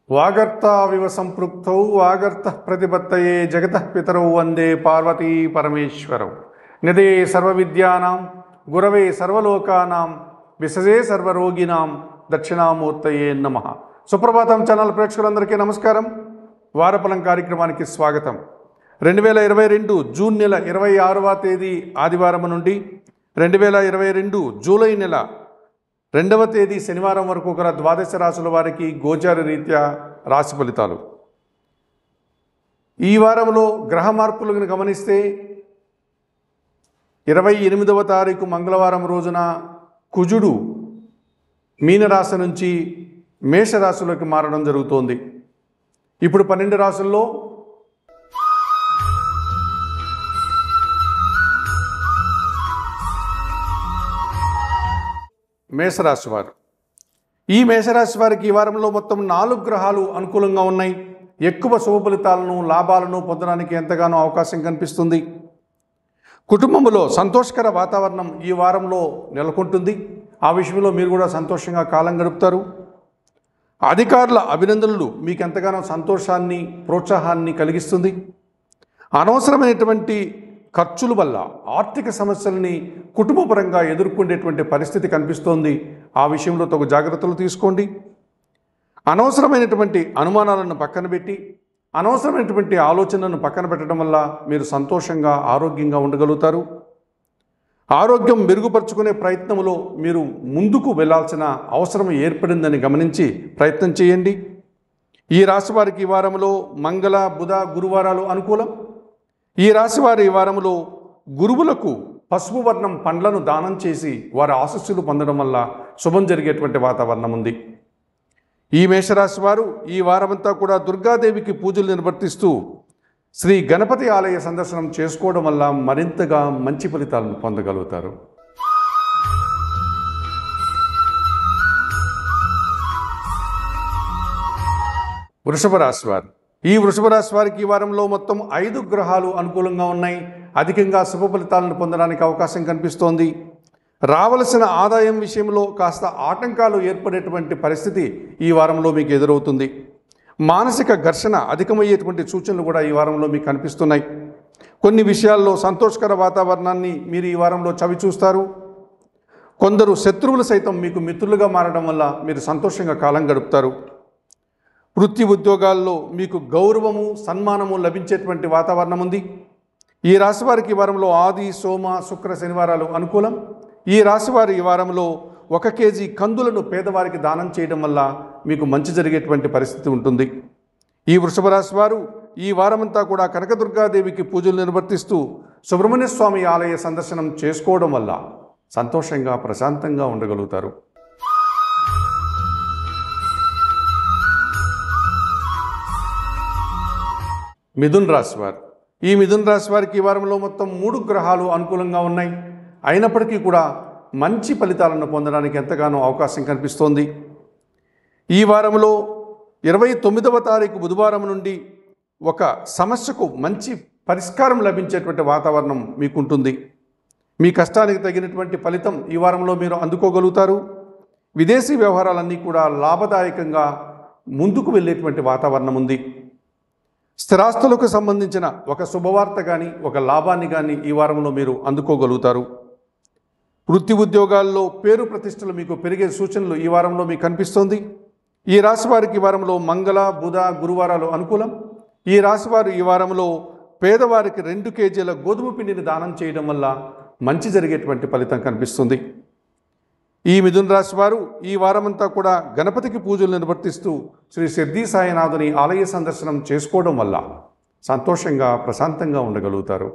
వాగర్తావివ సంపృక్తౌ వాగర్త ప్రతిపత్తయే జగత పితరౌ వందే పార్వతీ పరమేశ్వరౌ నిదే సర్వవిద్యానాం గురవే సర్వలోకానాం విసజే సర్వరోగినాం దక్షిణామూర్తయే నమ సుప్రభాతం ఛానల్ ప్రేక్షకులందరికీ నమస్కారం వారఫలం కార్యక్రమానికి స్వాగతం రెండు వేల ఇరవై రెండు జూన్ నెల ఇరవై ఆరవ తేదీ ఆదివారం నుండి రెండు వేల ఇరవై రెండు జూలై నెల రెండవ తేదీ శనివారం వరకు గల ద్వాదశ రాశుల వారికి గోచార రీత్యా రాశి ఫలితాలు ఈ వారంలో గ్రహ మార్పులను గమనిస్తే ఇరవై ఎనిమిదవ తారీఖు మంగళవారం రోజున కుజుడు మీనరాశి నుంచి మేషరాశిలోకి మారడం జరుగుతోంది ఇప్పుడు పన్నెండు రాశుల్లో మేషరాశి వారు ఈ మేషరాశి వారికి ఈ వారంలో మొత్తం నాలుగు గ్రహాలు అనుకూలంగా ఉన్నాయి ఎక్కువ శుభ ఫలితాలను లాభాలను పొందడానికి ఎంతగానో అవకాశం కనిపిస్తుంది కుటుంబంలో సంతోషకర వాతావరణం ఈ వారంలో నెలకొంటుంది ఆ విషయంలో మీరు కూడా సంతోషంగా కాలం గడుపుతారు అధికారుల అభినందనలు మీకు ఎంతగానో సంతోషాన్ని ప్రోత్సాహాన్ని కలిగిస్తుంది అనవసరమైనటువంటి ఖర్చుల వల్ల ఆర్థిక సమస్యల్ని కుటుంబపరంగా ఎదుర్కొనేటువంటి పరిస్థితి కనిపిస్తోంది ఆ విషయంలో తగు జాగ్రత్తలు తీసుకోండి అనవసరమైనటువంటి అనుమానాలను పక్కన పెట్టి అనవసరమైనటువంటి ఆలోచనలను పక్కన పెట్టడం వల్ల మీరు సంతోషంగా ఆరోగ్యంగా ఉండగలుగుతారు ఆరోగ్యం మెరుగుపరుచుకునే ప్రయత్నంలో మీరు ముందుకు వెళ్ళాల్సిన అవసరం ఏర్పడిందని గమనించి ప్రయత్నం చేయండి ఈ రాశి వారికి ఈ వారంలో మంగళ బుధ గురువారాలు అనుకూలం ఈ రాశి వారి ఈ వారంలో గురువులకు పసుపు వర్ణం పండ్లను దానం చేసి వారి ఆశస్సులు పొందడం వల్ల శుభం జరిగేటువంటి వాతావరణం ఉంది ఈ మేషరాశి వారు ఈ వారమంతా కూడా దుర్గాదేవికి పూజలు నిర్వర్తిస్తూ శ్రీ గణపతి ఆలయ సందర్శనం చేసుకోవడం వల్ల మరింతగా మంచి ఫలితాలను పొందగలుగుతారు వృషభ రాశి వారు ఈ వృషభ రాశి వారికి ఈ వారంలో మొత్తం ఐదు గ్రహాలు అనుకూలంగా ఉన్నాయి అధికంగా శుభ ఫలితాలను పొందడానికి అవకాశం కనిపిస్తోంది రావలసిన ఆదాయం విషయంలో కాస్త ఆటంకాలు ఏర్పడేటువంటి పరిస్థితి ఈ వారంలో మీకు ఎదురవుతుంది మానసిక ఘర్షణ అధికమయ్యేటువంటి సూచనలు కూడా ఈ వారంలో మీకు కనిపిస్తున్నాయి కొన్ని విషయాల్లో సంతోషకర వాతావరణాన్ని మీరు ఈ వారంలో చవి చూస్తారు కొందరు శత్రువులు సైతం మీకు మిత్రులుగా మారడం వల్ల మీరు సంతోషంగా కాలం గడుపుతారు వృత్తి ఉద్యోగాల్లో మీకు గౌరవము సన్మానము లభించేటువంటి వాతావరణం ఉంది ఈ రాశి వారికి ఈ వారంలో ఆది సోమ శుక్ర శనివారాలు అనుకూలం ఈ రాశి వారి ఈ వారంలో ఒక కేజీ కందులను పేదవారికి దానం చేయడం వల్ల మీకు మంచి జరిగేటువంటి పరిస్థితి ఉంటుంది ఈ వృషభ రాశి వారు ఈ వారమంతా కూడా కనకదుర్గాదేవికి పూజలు నిర్వర్తిస్తూ సుబ్రహ్మణ్య స్వామి ఆలయ సందర్శనం చేసుకోవడం వల్ల సంతోషంగా ప్రశాంతంగా ఉండగలుగుతారు మిథున్ రాశి వారు ఈ మిథున్ రాశి వారికి ఈ వారంలో మొత్తం మూడు గ్రహాలు అనుకూలంగా ఉన్నాయి అయినప్పటికీ కూడా మంచి ఫలితాలను పొందడానికి ఎంతగానో అవకాశం కనిపిస్తోంది ఈ వారంలో ఇరవై తొమ్మిదవ తారీఖు బుధవారం నుండి ఒక సమస్యకు మంచి పరిష్కారం లభించేటువంటి వాతావరణం మీకుంటుంది మీ కష్టానికి తగినటువంటి ఫలితం ఈ వారంలో మీరు అందుకోగలుగుతారు విదేశీ వ్యవహారాలన్నీ కూడా లాభదాయకంగా ముందుకు వెళ్ళేటువంటి వాతావరణం ఉంది స్థిరాస్తులకు సంబంధించిన ఒక శుభవార్త కానీ ఒక లాభాన్ని కానీ ఈ వారంలో మీరు అందుకోగలుగుతారు వృత్తి ఉద్యోగాల్లో పేరు ప్రతిష్టలు మీకు పెరిగే సూచనలు ఈ వారంలో మీకు కనిపిస్తోంది ఈ రాశి వారికి ఈ వారంలో మంగళ బుధ గురువారాలు అనుకూలం ఈ రాశి వారు ఈ వారంలో పేదవారికి రెండు కేజీల గోధుమ పిండిని దానం చేయడం వల్ల మంచి జరిగేటువంటి ఫలితం కనిపిస్తుంది ఈ మిథున రాశి వారు ఈ వారమంతా కూడా గణపతికి పూజలు నిర్వర్తిస్తూ శ్రీ సిద్ధి సాయినాథుని ఆలయ సందర్శనం చేసుకోవడం వల్ల సంతోషంగా ప్రశాంతంగా ఉండగలుగుతారు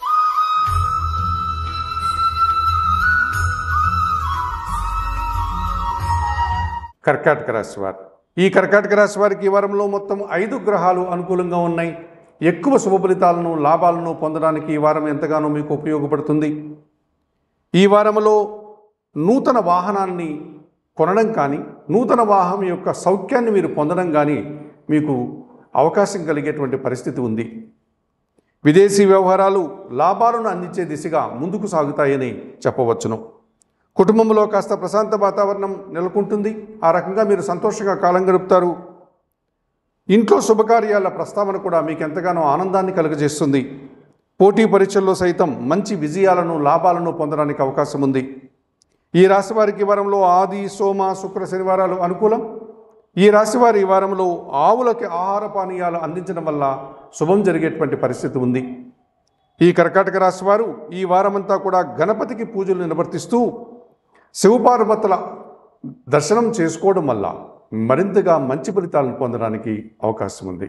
కర్కాటక రాశి వారు ఈ కర్కాటక రాశి వారికి ఈ వారంలో మొత్తం ఐదు గ్రహాలు అనుకూలంగా ఉన్నాయి ఎక్కువ శుభ ఫలితాలను లాభాలను పొందడానికి ఈ వారం ఎంతగానో మీకు ఉపయోగపడుతుంది ఈ వారంలో నూతన వాహనాన్ని కొనడం కానీ నూతన వాహనం యొక్క సౌఖ్యాన్ని మీరు పొందడం కానీ మీకు అవకాశం కలిగేటువంటి పరిస్థితి ఉంది విదేశీ వ్యవహారాలు లాభాలను అందించే దిశగా ముందుకు సాగుతాయని చెప్పవచ్చును కుటుంబంలో కాస్త ప్రశాంత వాతావరణం నెలకొంటుంది ఆ రకంగా మీరు సంతోషంగా కాలం గడుపుతారు ఇంట్లో శుభకార్యాల ప్రస్తావన కూడా మీకు ఎంతగానో ఆనందాన్ని కలుగజేస్తుంది పోటీ పరీక్షల్లో సైతం మంచి విజయాలను లాభాలను పొందడానికి అవకాశం ఉంది ఈ రాశి వారికి ఈ వారంలో ఆది సోమ శుక్ర శనివారాలు అనుకూలం ఈ రాశి వారి ఈ వారంలో ఆవులకి ఆహార పానీయాలు అందించడం వల్ల శుభం జరిగేటువంటి పరిస్థితి ఉంది ఈ కర్కాటక రాశి వారు ఈ వారమంతా కూడా గణపతికి పూజలు నిర్వర్తిస్తూ శివపార్వతుల దర్శనం చేసుకోవడం వల్ల మరింతగా మంచి ఫలితాలను పొందడానికి అవకాశం ఉంది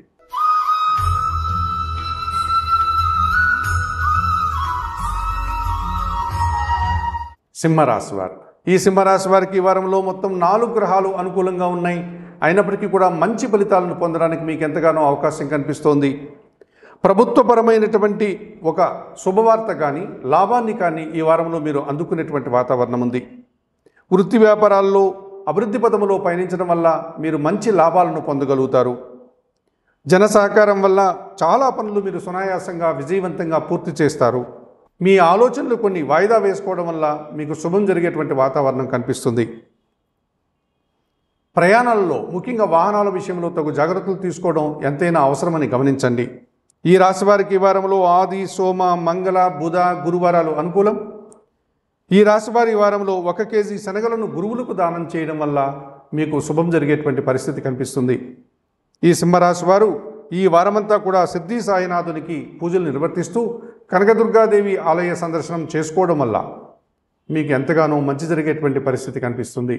సింహరాశి వారు ఈ సింహరాశి వారికి ఈ వారంలో మొత్తం నాలుగు గ్రహాలు అనుకూలంగా ఉన్నాయి అయినప్పటికీ కూడా మంచి ఫలితాలను పొందడానికి మీకు ఎంతగానో అవకాశం కనిపిస్తోంది ప్రభుత్వపరమైనటువంటి ఒక శుభవార్త కానీ లాభాన్ని కానీ ఈ వారంలో మీరు అందుకునేటువంటి వాతావరణం ఉంది వృత్తి వ్యాపారాల్లో అభివృద్ధి పదములో పయనించడం వల్ల మీరు మంచి లాభాలను పొందగలుగుతారు జన సహకారం వల్ల చాలా పనులు మీరు సునాయాసంగా విజయవంతంగా పూర్తి చేస్తారు మీ ఆలోచనలు కొన్ని వాయిదా వేసుకోవడం వల్ల మీకు శుభం జరిగేటువంటి వాతావరణం కనిపిస్తుంది ప్రయాణాలలో ముఖ్యంగా వాహనాల విషయంలో తగు జాగ్రత్తలు తీసుకోవడం ఎంతైనా అవసరమని గమనించండి ఈ రాశి వారికి ఈ వారంలో ఆది సోమ మంగళ బుధ గురువారాలు అనుకూలం ఈ రాశి వారి ఈ వారంలో ఒక కేజీ శనగలను గురువులకు దానం చేయడం వల్ల మీకు శుభం జరిగేటువంటి పరిస్థితి కనిపిస్తుంది ఈ సింహరాశి వారు ఈ వారమంతా కూడా సిద్ధి సాయినాథునికి పూజలు నిర్వర్తిస్తూ కనకదుర్గాదేవి ఆలయ సందర్శనం చేసుకోవడం వల్ల మీకు ఎంతగానో మంచి జరిగేటువంటి పరిస్థితి కనిపిస్తుంది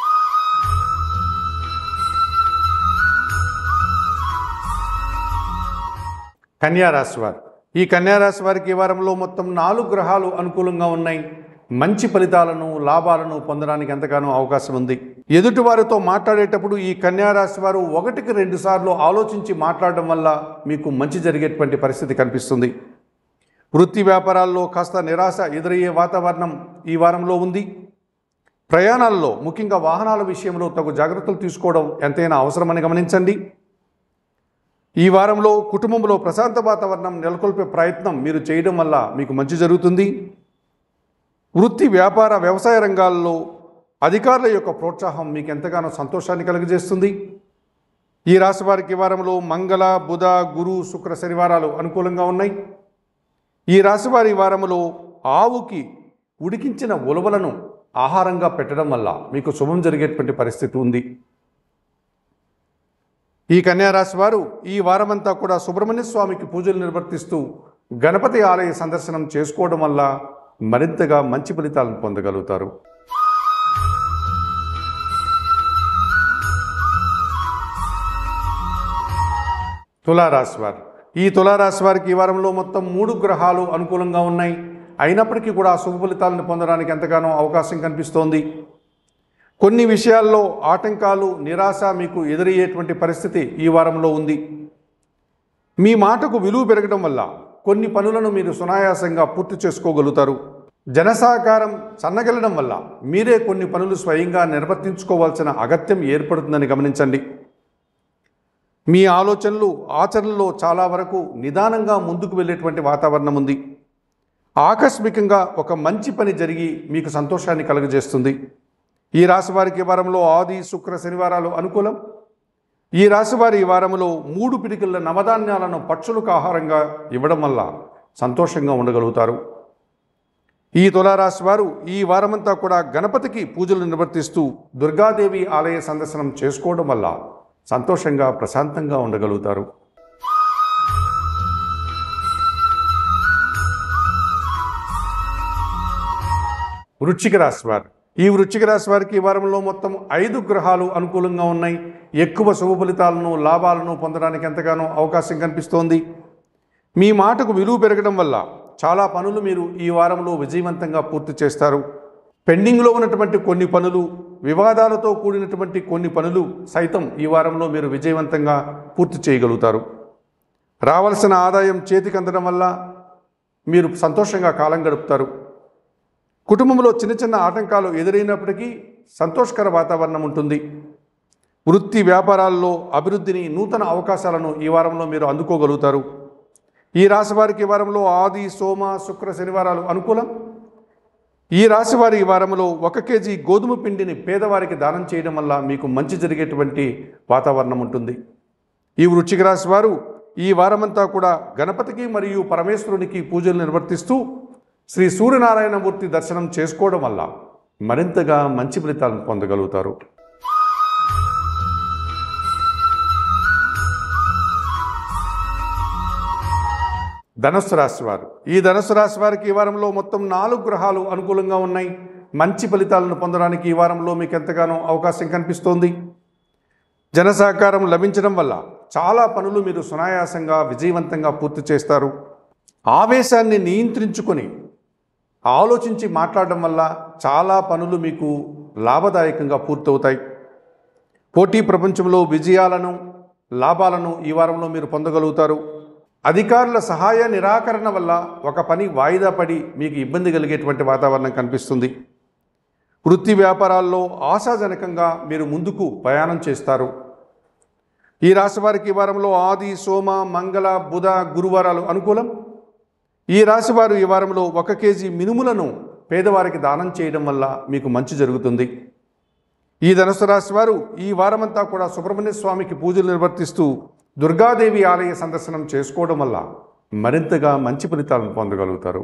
కన్యారాశి వారు ఈ కన్యారాశి వారికి ఈ వారంలో మొత్తం నాలుగు గ్రహాలు అనుకూలంగా ఉన్నాయి మంచి ఫలితాలను లాభాలను పొందడానికి ఎంతగానో అవకాశం ఉంది ఎదుటి వారితో మాట్లాడేటప్పుడు ఈ కన్యారాశి వారు ఒకటికి రెండు సార్లు ఆలోచించి మాట్లాడడం వల్ల మీకు మంచి జరిగేటువంటి పరిస్థితి కనిపిస్తుంది వృత్తి వ్యాపారాల్లో కాస్త నిరాశ ఎదురయ్యే వాతావరణం ఈ వారంలో ఉంది ప్రయాణాల్లో ముఖ్యంగా వాహనాల విషయంలో తగు జాగ్రత్తలు తీసుకోవడం ఎంతైనా అవసరమని గమనించండి ఈ వారంలో కుటుంబంలో ప్రశాంత వాతావరణం నెలకొల్పే ప్రయత్నం మీరు చేయడం వల్ల మీకు మంచి జరుగుతుంది వృత్తి వ్యాపార వ్యవసాయ రంగాల్లో అధికారుల యొక్క ప్రోత్సాహం మీకు ఎంతగానో సంతోషాన్ని కలుగజేస్తుంది ఈ రాశి వారికి ఈ వారంలో మంగళ బుధ గురు శుక్ర శనివారాలు అనుకూలంగా ఉన్నాయి ఈ రాశి వారి ఈ వారంలో ఆవుకి ఉడికించిన ఉలవలను ఆహారంగా పెట్టడం వల్ల మీకు శుభం జరిగేటువంటి పరిస్థితి ఉంది ఈ కన్యారాశి వారు ఈ వారమంతా కూడా సుబ్రహ్మణ్య స్వామికి పూజలు నిర్వర్తిస్తూ గణపతి ఆలయ సందర్శనం చేసుకోవడం వల్ల మరింతగా మంచి ఫలితాలను పొందగలుగుతారు తులారాశి వారు ఈ తులారాశి వారికి ఈ వారంలో మొత్తం మూడు గ్రహాలు అనుకూలంగా ఉన్నాయి అయినప్పటికీ కూడా శుభ ఫలితాలను పొందడానికి ఎంతగానో అవకాశం కనిపిస్తోంది కొన్ని విషయాల్లో ఆటంకాలు నిరాశ మీకు ఎదురయ్యేటువంటి పరిస్థితి ఈ వారంలో ఉంది మీ మాటకు విలువ పెరగడం వల్ల కొన్ని పనులను మీరు సునాయాసంగా పూర్తి చేసుకోగలుగుతారు జనసహకారం సన్నగలడం వల్ల మీరే కొన్ని పనులు స్వయంగా నిర్వర్తించుకోవాల్సిన అగత్యం ఏర్పడుతుందని గమనించండి మీ ఆలోచనలు ఆచరణలో చాలా వరకు నిదానంగా ముందుకు వెళ్ళేటువంటి వాతావరణం ఉంది ఆకస్మికంగా ఒక మంచి పని జరిగి మీకు సంతోషాన్ని కలుగజేస్తుంది ఈ రాశి వారికి ఈ వారంలో ఆది శుక్ర శనివారాలు అనుకూలం ఈ రాశి వారి ఈ వారంలో మూడు పిడికిళ్ళ నవధాన్యాలను పక్షులకు ఆహారంగా ఇవ్వడం వల్ల సంతోషంగా ఉండగలుగుతారు ఈ తులారాశి వారు ఈ వారమంతా కూడా గణపతికి పూజలు నిర్వర్తిస్తూ దుర్గాదేవి ఆలయ సందర్శనం చేసుకోవడం వల్ల సంతోషంగా ప్రశాంతంగా ఉండగలుగుతారు వృశ్చిక రాశి వారు ఈ వృశ్చిక రాశి వారికి ఈ వారంలో మొత్తం ఐదు గ్రహాలు అనుకూలంగా ఉన్నాయి ఎక్కువ శుభ ఫలితాలను లాభాలను పొందడానికి ఎంతగానో అవకాశం కనిపిస్తోంది మీ మాటకు విలువ పెరగడం వల్ల చాలా పనులు మీరు ఈ వారంలో విజయవంతంగా పూర్తి చేస్తారు పెండింగ్లో ఉన్నటువంటి కొన్ని పనులు వివాదాలతో కూడినటువంటి కొన్ని పనులు సైతం ఈ వారంలో మీరు విజయవంతంగా పూర్తి చేయగలుగుతారు రావాల్సిన ఆదాయం చేతికి అందడం వల్ల మీరు సంతోషంగా కాలం గడుపుతారు కుటుంబంలో చిన్న చిన్న ఆటంకాలు ఎదురైనప్పటికీ సంతోషకర వాతావరణం ఉంటుంది వృత్తి వ్యాపారాల్లో అభివృద్ధిని నూతన అవకాశాలను ఈ వారంలో మీరు అందుకోగలుగుతారు ఈ రాశి వారికి ఈ వారంలో ఆది సోమ శుక్ర శనివారాలు అనుకూలం ఈ రాశి వారి ఈ వారంలో ఒక కేజీ గోధుమ పిండిని పేదవారికి దానం చేయడం వల్ల మీకు మంచి జరిగేటువంటి వాతావరణం ఉంటుంది ఈ వృశ్చిక రాశి వారు ఈ వారమంతా కూడా గణపతికి మరియు పరమేశ్వరునికి పూజలు నిర్వర్తిస్తూ శ్రీ సూర్యనారాయణమూర్తి దర్శనం చేసుకోవడం వల్ల మరింతగా మంచి ఫలితాలను పొందగలుగుతారు ధనుస్సు రాశి వారు ఈ ధనుస్సు రాశి వారికి ఈ వారంలో మొత్తం నాలుగు గ్రహాలు అనుకూలంగా ఉన్నాయి మంచి ఫలితాలను పొందడానికి ఈ వారంలో మీకు ఎంతగానో అవకాశం కనిపిస్తోంది జన సహకారం లభించడం వల్ల చాలా పనులు మీరు సునాయాసంగా విజయవంతంగా పూర్తి చేస్తారు ఆవేశాన్ని నియంత్రించుకొని ఆలోచించి మాట్లాడడం వల్ల చాలా పనులు మీకు లాభదాయకంగా పూర్తవుతాయి పోటీ ప్రపంచంలో విజయాలను లాభాలను ఈ వారంలో మీరు పొందగలుగుతారు అధికారుల సహాయ నిరాకరణ వల్ల ఒక పని వాయిదా పడి మీకు ఇబ్బంది కలిగేటువంటి వాతావరణం కనిపిస్తుంది వృత్తి వ్యాపారాల్లో ఆశాజనకంగా మీరు ముందుకు ప్రయాణం చేస్తారు ఈ రాశి వారికి ఈ వారంలో ఆది సోమ మంగళ బుధ గురువారాలు అనుకూలం ఈ రాశి వారు ఈ వారంలో ఒక కేజీ మినుములను పేదవారికి దానం చేయడం వల్ల మీకు మంచి జరుగుతుంది ఈ ధనుసు రాశి వారు ఈ వారమంతా కూడా సుబ్రహ్మణ్య స్వామికి పూజలు నిర్వర్తిస్తూ దుర్గాదేవి ఆలయ సందర్శనం చేసుకోవడం వల్ల మరింతగా మంచి ఫలితాలను పొందగలుగుతారు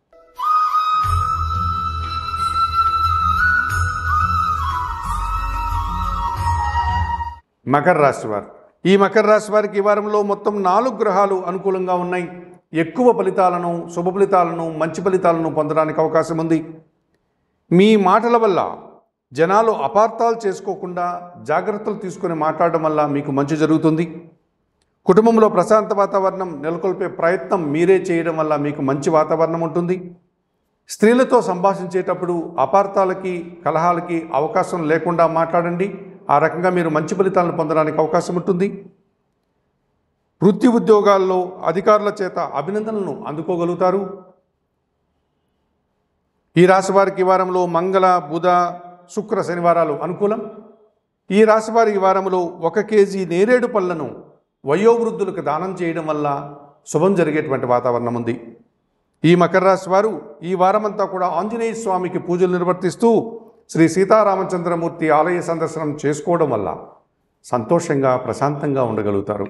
మకర రాశి వారు ఈ మకర రాశి వారికి ఈ వారంలో మొత్తం నాలుగు గ్రహాలు అనుకూలంగా ఉన్నాయి ఎక్కువ ఫలితాలను శుభ ఫలితాలను మంచి ఫలితాలను పొందడానికి అవకాశం ఉంది మీ మాటల వల్ల జనాలు అపార్థాలు చేసుకోకుండా జాగ్రత్తలు తీసుకొని మాట్లాడడం వల్ల మీకు మంచి జరుగుతుంది కుటుంబంలో ప్రశాంత వాతావరణం నెలకొల్పే ప్రయత్నం మీరే చేయడం వల్ల మీకు మంచి వాతావరణం ఉంటుంది స్త్రీలతో సంభాషించేటప్పుడు అపార్థాలకి కలహాలకి అవకాశం లేకుండా మాట్లాడండి ఆ రకంగా మీరు మంచి ఫలితాలను పొందడానికి అవకాశం ఉంటుంది వృత్తి ఉద్యోగాల్లో అధికారుల చేత అభినందనలను అందుకోగలుగుతారు ఈ రాశి వారికి ఈ వారంలో మంగళ బుధ శుక్ర శనివారాలు అనుకూలం ఈ రాశి వారి ఈ వారంలో ఒక కేజీ నేరేడు పళ్ళను వయోవృద్ధులకు దానం చేయడం వల్ల శుభం జరిగేటువంటి వాతావరణం ఉంది ఈ మకర రాశి వారు ఈ వారమంతా కూడా ఆంజనేయ స్వామికి పూజలు నిర్వర్తిస్తూ శ్రీ సీతారామచంద్రమూర్తి ఆలయ సందర్శనం చేసుకోవడం వల్ల సంతోషంగా ప్రశాంతంగా ఉండగలుగుతారు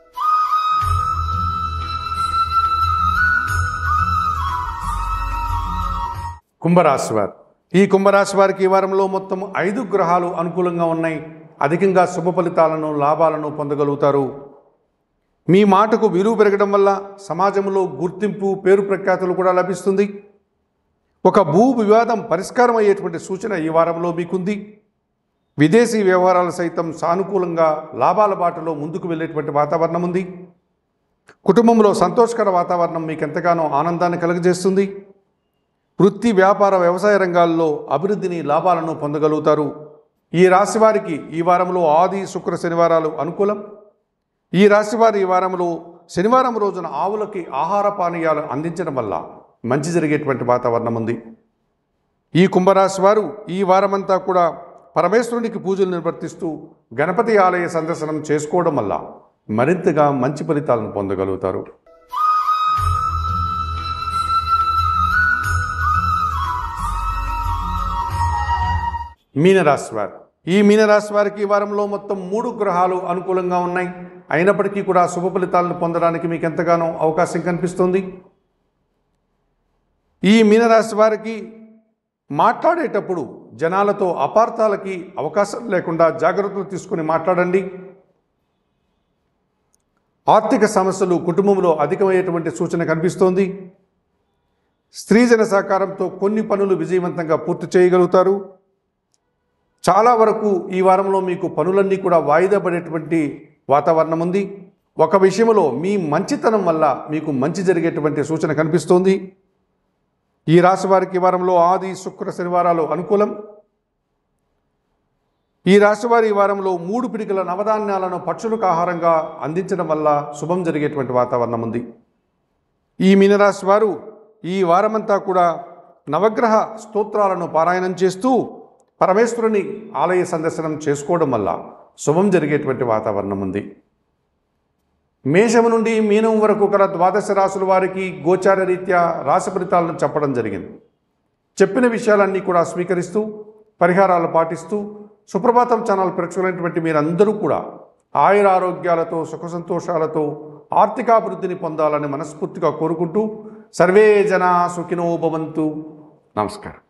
కుంభరాశి వారు ఈ కుంభరాశి వారికి ఈ వారంలో మొత్తం ఐదు గ్రహాలు అనుకూలంగా ఉన్నాయి అధికంగా శుభ ఫలితాలను లాభాలను పొందగలుగుతారు మీ మాటకు విలువ పెరగడం వల్ల సమాజంలో గుర్తింపు పేరు ప్రఖ్యాతులు కూడా లభిస్తుంది ఒక భూ వివాదం పరిష్కారం అయ్యేటువంటి సూచన ఈ వారంలో మీకుంది విదేశీ వ్యవహారాలు సైతం సానుకూలంగా లాభాల బాటలో ముందుకు వెళ్ళేటువంటి వాతావరణం ఉంది కుటుంబంలో సంతోషకర వాతావరణం మీకు ఎంతగానో ఆనందాన్ని కలుగజేస్తుంది వృత్తి వ్యాపార వ్యవసాయ రంగాల్లో అభివృద్ధిని లాభాలను పొందగలుగుతారు ఈ రాశి వారికి ఈ వారంలో ఆది శుక్ర శనివారాలు అనుకూలం ఈ రాశి వారి ఈ వారంలో శనివారం రోజున ఆవులకి ఆహార పానీయాలు అందించడం వల్ల మంచి జరిగేటువంటి వాతావరణం ఉంది ఈ కుంభరాశి వారు ఈ వారమంతా కూడా పరమేశ్వరునికి పూజలు నిర్వర్తిస్తూ గణపతి ఆలయ సందర్శనం చేసుకోవడం వల్ల మరింతగా మంచి ఫలితాలను పొందగలుగుతారు మీనరాశి వారు ఈ మీనరాశి వారికి ఈ వారంలో మొత్తం మూడు గ్రహాలు అనుకూలంగా ఉన్నాయి అయినప్పటికీ కూడా శుభ ఫలితాలను పొందడానికి మీకు ఎంతగానో అవకాశం కనిపిస్తుంది ఈ మీనరాశి వారికి మాట్లాడేటప్పుడు జనాలతో అపార్థాలకి అవకాశం లేకుండా జాగ్రత్తలు తీసుకుని మాట్లాడండి ఆర్థిక సమస్యలు కుటుంబంలో అధికమయ్యేటువంటి సూచన కనిపిస్తోంది స్త్రీజన సహకారంతో కొన్ని పనులు విజయవంతంగా పూర్తి చేయగలుగుతారు చాలా వరకు ఈ వారంలో మీకు పనులన్నీ కూడా వాయిదా పడేటువంటి వాతావరణం ఉంది ఒక విషయంలో మీ మంచితనం వల్ల మీకు మంచి జరిగేటువంటి సూచన కనిపిస్తోంది ఈ రాశి వారికి ఈ వారంలో ఆది శుక్ర శనివారాలు అనుకూలం ఈ రాశి వారి ఈ వారంలో మూడు పిడికల నవధాన్యాలను పక్షులకు ఆహారంగా అందించడం వల్ల శుభం జరిగేటువంటి వాతావరణం ఉంది ఈ మీనరాశి వారు ఈ వారమంతా కూడా నవగ్రహ స్తోత్రాలను పారాయణం చేస్తూ పరమేశ్వరుని ఆలయ సందర్శనం చేసుకోవడం వల్ల శుభం జరిగేటువంటి వాతావరణం ఉంది మేషము నుండి మీనం వరకు గల ద్వాదశ రాసుల వారికి గోచార రీత్యా రాశి ఫలితాలను చెప్పడం జరిగింది చెప్పిన విషయాలన్నీ కూడా స్వీకరిస్తూ పరిహారాలు పాటిస్తూ సుప్రభాతం ఛానల్ ప్రేక్షకులైనటువంటి మీరందరూ కూడా ఆయురారోగ్యాలతో సుఖ సంతోషాలతో ఆర్థికాభివృద్ధిని పొందాలని మనస్ఫూర్తిగా కోరుకుంటూ సర్వే జనా సుఖినో భవంతు నమస్కారం